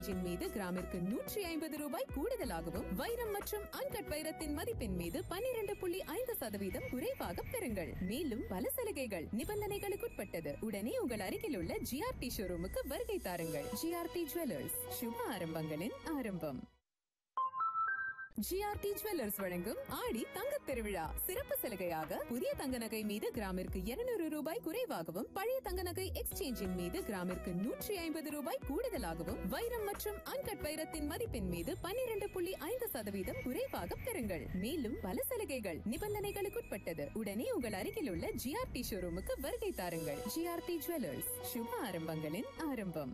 ஜின் மீது கிராமிற்கு நூற்றி ஐம்பது ரூபாய் கூடுதலாகவும் வைரம் மற்றும் அன்கட் வைரத்தின் மதிப்பின் மீது பன்னிரண்டு புள்ளி ஐந்து சதவீதம் குறைவாக பெறுங்கள் மேலும் பல சலுகைகள் நிபந்தனைகளுக்குட்பட்டது உடனே உங்கள் அருகில் உள்ள ஜிஆர்டி ஷோரூமுக்கு வருகை தாருங்கள் ஜிஆர்டி ஜுவல்லர்ஸ் சுப ஆரம்பங்களின் ஆரம்பம் ஜிஆர்டி ஜுவல்லர்ஸ் வழங்கும் ஆடி தங்கத் திருவிழா சிறப்பு சலுகையாக புதிய தங்க நகை மீது கிராமிற்கு 200 ரூபாய் குறைவாகவும் பழைய தங்க நகை எக்ஸ்சேஞ்சின் மீது கிராமிற்கு நூற்றி ஐம்பது ரூபாய் கூடுதலாகவும் வைரம் மற்றும் அன்கட் வைரத்தின் மதிப்பின் மீது பன்னிரண்டு புள்ளி ஐந்து சதவீதம் குறைவாக பெறுங்கள் மேலும் பல சலுகைகள் நிபந்தனைகளுக்குட்பட்டது உடனே உங்கள் அருகில் உள்ள ஜிஆர்டி ஷோரூமுக்கு வருகை தாருங்கள் ஜிஆர்டி ஜுவல்லர்ஸ் சுப ஆரம்பங்களின் ஆரம்பம்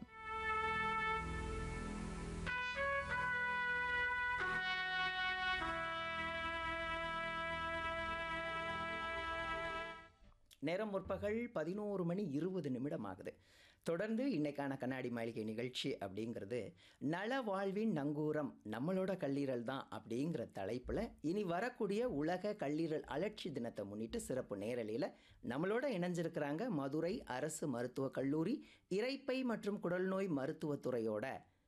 நேரம் முற்பகல் பதினோரு மணி இருபது நிமிடம் ஆகுது தொடர்ந்து இன்னைக்கான கண்ணாடி மாளிகை நிகழ்ச்சி அப்படிங்கிறது நல வாழ்வின் நங்கூரம் நம்மளோட கல்லீரல் தான் அப்படிங்கிற தலைப்பில் இனி வரக்கூடிய உலக கல்லீரல் அலட்சி தினத்தை முன்னிட்டு சிறப்பு நேரலையில் நம்மளோட இணைஞ்சிருக்கிறாங்க மதுரை அரசு மருத்துவக் கல்லூரி இரைப்பை மற்றும் குடல்நோய் மருத்துவத்துறையோட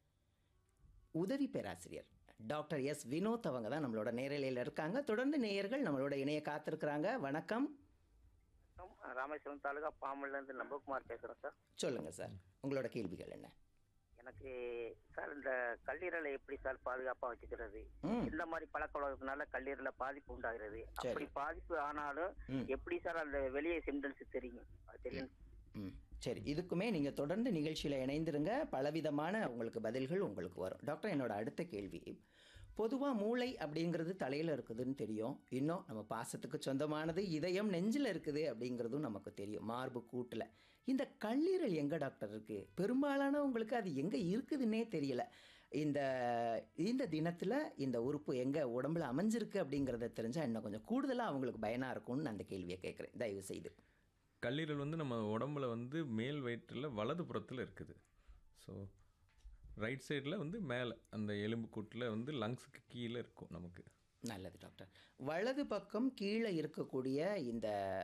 உதவி பேராசிரியர் டாக்டர் எஸ் வினோத் அவங்க தான் நம்மளோட நேரலையில் இருக்காங்க தொடர்ந்து நேயர்கள் நம்மளோட இணைய காத்திருக்கிறாங்க வணக்கம் வணக்கம் ராமேஸ்வரம் தாலுகா பாம்பன்ல இருந்து நம்பகுமார் பேசுறேன் சார் சொல்லுங்க சார் உங்களோட கேள்விகள் என்ன எனக்கு சார் இந்த கல்லீரலை எப்படி சார் பாதுகாப்பா வச்சுக்கிறது ம். இந்த மாதிரி பழக்க வழக்கத்தினால கல்லீரல பாதிப்பு உண்டாகிறது அப்படி பாதிப்பு ஆனாலும் ம். எப்படி சார் அந்த வெளியே சிம்டம்ஸ் தெரியும் அது தெரியும் ம் சரி இதுக்குமே நீங்கள் தொடர்ந்து நிகழ்ச்சியில் இணைந்திருங்க பலவிதமான உங்களுக்கு பதில்கள் உங்களுக்கு வரும் டாக்டர் என்னோட அடுத்த கேள்வி பொதுவாக மூளை அப்படிங்கிறது தலையில் இருக்குதுன்னு தெரியும் இன்னும் நம்ம பாசத்துக்கு சொந்தமானது இதயம் நெஞ்சில் இருக்குது அப்படிங்கிறதும் நமக்கு தெரியும் மார்பு கூட்டில் இந்த கல்லீரல் எங்கே டாக்டர் இருக்குது பெரும்பாலானவங்களுக்கு அது எங்கே இருக்குதுன்னே தெரியல இந்த இந்த தினத்தில் இந்த உறுப்பு எங்கே உடம்புல அமைஞ்சிருக்கு அப்படிங்கிறத தெரிஞ்சால் இன்னும் கொஞ்சம் கூடுதலாக அவங்களுக்கு பயனாக இருக்கும்னு நான் அந்த கேள்வியை கேட்குறேன் தயவு செய்து கல்லீரல் வந்து நம்ம உடம்புல வந்து மேல் வயிற்றில் வலது புறத்தில் இருக்குது ஸோ ரைட் சைடில் வந்து மேலே அந்த எலும்பு கூட்டில் வந்து லங்ஸுக்கு கீழே இருக்கும் நமக்கு நல்லது டாக்டர் வலது பக்கம் கீழே இருக்கக்கூடிய இந்த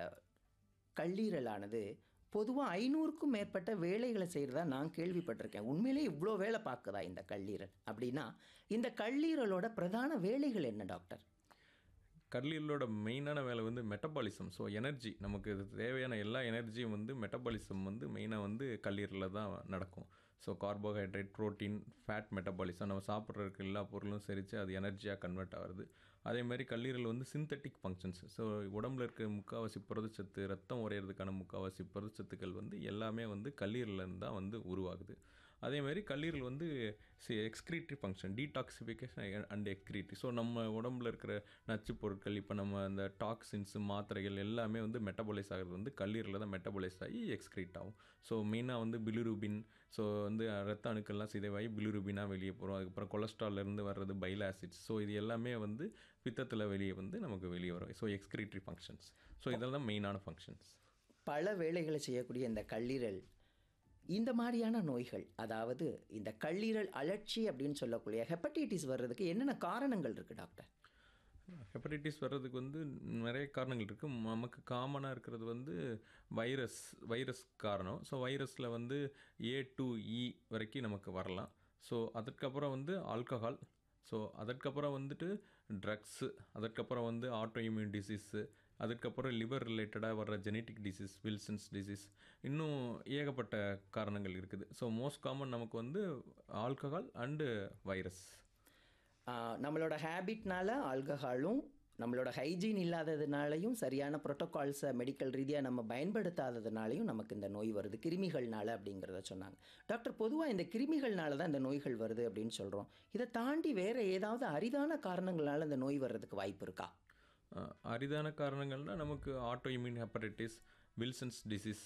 கல்லீரலானது பொதுவாக ஐநூறுக்கும் மேற்பட்ட வேலைகளை செய்கிறதா நான் கேள்விப்பட்டிருக்கேன் உண்மையிலே இவ்வளோ வேலை பார்க்குதா இந்த கல்லீரல் அப்படின்னா இந்த கல்லீரலோட பிரதான வேலைகள் என்ன டாக்டர் கல்லீரலோட மெயினான வேலை வந்து மெட்டபாலிசம் ஸோ எனர்ஜி நமக்கு இது தேவையான எல்லா எனர்ஜியும் வந்து மெட்டபாலிசம் வந்து மெயினாக வந்து கல்லீரலில் தான் நடக்கும் so carbohydrate protein fat metabolism நம்ம சாப்பிட்றதுக்கு எல்லா பொருளும் செரித்து அது எனர்ஜியாக கன்வெர்ட் ஆகுது அதே மாதிரி கல்லீரல் வந்து சிந்தட்டிக் ஃபங்க்ஷன்ஸ் ஸோ உடம்புல இருக்க முக்கால்வாசி புரதச்சத்து ரத்தம் உறையிறதுக்கான முக்கால்வாசி புரதச்சத்துக்கள் வந்து எல்லாமே வந்து கல்லீரலேருந்து தான் வந்து உருவாகுது அதே மாதிரி கல்லீரல் வந்து excretory function detoxification and excretory so நம்ம உடம்புல இருக்கிற நச்சு பொருட்கள் இப்போ நம்ம அந்த டாக்ஸின்ஸ் மாத்திரைகள் எல்லாமே வந்து மெட்டபலைஸ் ஆகிறது வந்து கல்லீரலில் தான் மெட்டபலைஸ் ஆகி எக்ஸ்கிரீட் ஆகும் ஸோ மெயினாக வந்து பிலிரூபின் ஸோ வந்து ரத்த அணுக்கள்லாம் சிதைவாகி பிலிரூபினாக வெளியே போகிறோம் அதுக்கப்புறம் கொலஸ்ட்ரால்ல இருந்து வர்றது பைல் ஆசிட்ஸ் ஸோ இது எல்லாமே வந்து பித்தத்தில் வெளியே வந்து நமக்கு வெளியே வரும் ஸோ எக்ஸ்கிரீட்டரி ஃபங்க்ஷன்ஸ் ஸோ இதெல்லாம் மெயினான ஃபங்க்ஷன்ஸ் பல வேலைகளை செய்யக்கூடிய இந்த கல்லீரல் இந்த மாதிரியான நோய்கள் அதாவது இந்த கல்லீரல் அழற்சி அப்படின்னு சொல்லக்கூடிய ஹெப்படைட்டிஸ் வர்றதுக்கு என்னென்ன காரணங்கள் இருக்குது டாக்டர் ஹெப்படைட்டிஸ் வர்றதுக்கு வந்து நிறைய காரணங்கள் இருக்குது நமக்கு காமனாக இருக்கிறது வந்து வைரஸ் வைரஸ் காரணம் ஸோ வைரஸில் வந்து ஏ டு இ வரைக்கும் நமக்கு வரலாம் ஸோ அதுக்கப்புறம் வந்து ஆல்கஹால் ஸோ அதற்கப்புறம் வந்துட்டு ட்ரக்ஸு அதற்கப்புறம் வந்து ஆட்டோ இம்யூன் டிசீஸு அதுக்கப்புறம் லிவர் ரிலேட்டடாக வர்ற ஜெனட்டிக் டிசீஸ் வில்சன்ஸ் டிசீஸ் இன்னும் ஏகப்பட்ட காரணங்கள் இருக்குது ஸோ மோஸ்ட் காமன் நமக்கு வந்து ஆல்கஹால் அண்டு வைரஸ் ஆஹ் நம்மளோட ஹேபிட்னால ஆல்கஹாலும் நம்மளோட ஹைஜீன் இல்லாததுனாலையும் சரியான ப்ரோட்டோகால்ஸை மெடிக்கல் ரீதியாக நம்ம பயன்படுத்தாததுனாலையும் நமக்கு இந்த நோய் வருது கிருமிகள்னால அப்படிங்கிறத சொன்னாங்க டாக்டர் பொதுவாக இந்த கிருமிகள்னால தான் இந்த நோய்கள் வருது அப்படின்னு சொல்கிறோம் இதை தாண்டி வேறு ஏதாவது அரிதான காரணங்களால இந்த நோய் வர்றதுக்கு வாய்ப்பு இருக்கா அஹ் அரிதான காரணங்கள்னால் நமக்கு auto immune hepatitis Wilson's disease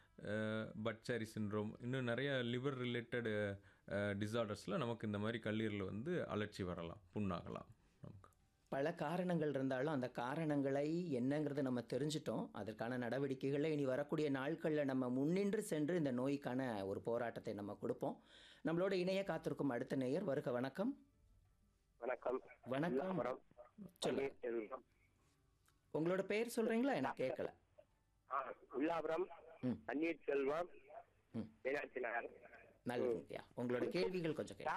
Budd Chiari syndrome இன்னும் நிறைய லிவர் ரிலேட்டடு டிசார்டர்ஸில் நமக்கு இந்த மாதிரி கல்லீரல் வந்து அலர்ச்சி வரலாம் புண்ணாகலாம் நமக்கு பல காரணங்கள் இருந்தாலும் அந்த காரணங்களை என்னங்கிறத நம்ம தெரிஞ்சிட்டோம் அதற்கான நடவடிக்கைகளை இனி வரக்கூடிய நாட்களில் நம்ம முன்னின்று சென்று இந்த நோய்க்கான ஒரு போராட்டத்தை நம்ம கொடுப்போம் நம்மளோட இணைய காத்திருக்கும் அடுத்த நேயர் வருக வணக்கம் வணக்கம் வணக்கம் வில்லாபுரம் சொல்லுங்க செல்வம். உங்களோட பெயர் சொல்றீங்களா எனக்கு கேட்கல ஆ, வில்லாபுரம் ம். பன்னீர் செல்வம் ம். மீனாட்சி நகர் நல்லதுங்கய்யா உங்களோட கேள்விகள் கொஞ்சம் கேட்க